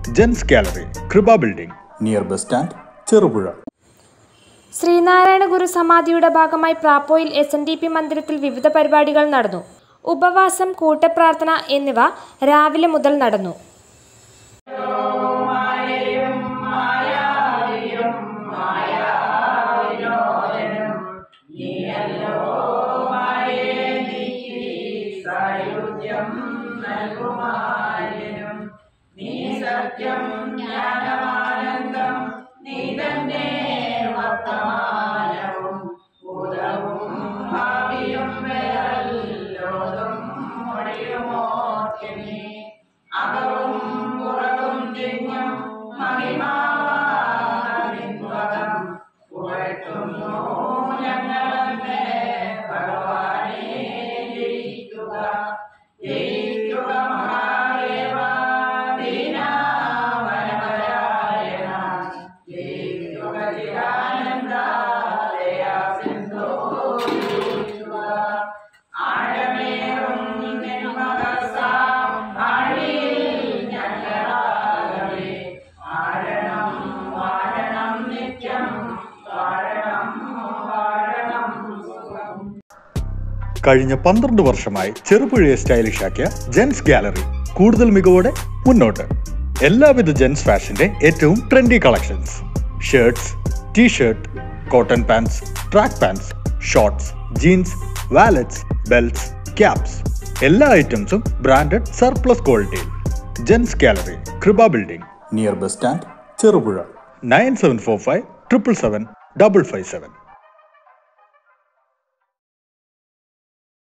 gents gallery Krupa building near bus stand Cherupuzha Sreenarayana Guru സമാധിയുടെ ഭാഗമായി പ്രാപ്പോയിൽ എസ് എൻ ഡി പി മന്ദിരത്തിൽ വിവിധ പരിപാടികൾ നടന്നു ഉപവാസം കൂട്ടപ്രാർത്ഥന എന്നിവ രാവിലെ മുതൽ നടന്നു കഴിഞ്ഞ പന്ത്രണ്ട് വർഷമായി ചെറുപുഴയെ സ്റ്റൈലിഷ് ആക്കിയ ജെൻസ് ഗാലറി കൂടുതൽ മികവോടെ മുന്നോട്ട് എല്ലാവിധ ജെൻസ് ഫാഷന്റെ ഏറ്റവും trendy collections shirts T shirt cotton pants track pants shorts jeans wallets belts caps എല്ലാ ഐറ്റംസും ബ്രാൻഡഡ് സർപ്ലസ് ക്വാളിറ്റിയിൽ gents gallery Krupa building near bus stand Cherupuzha nine seven four five triple seven double five seven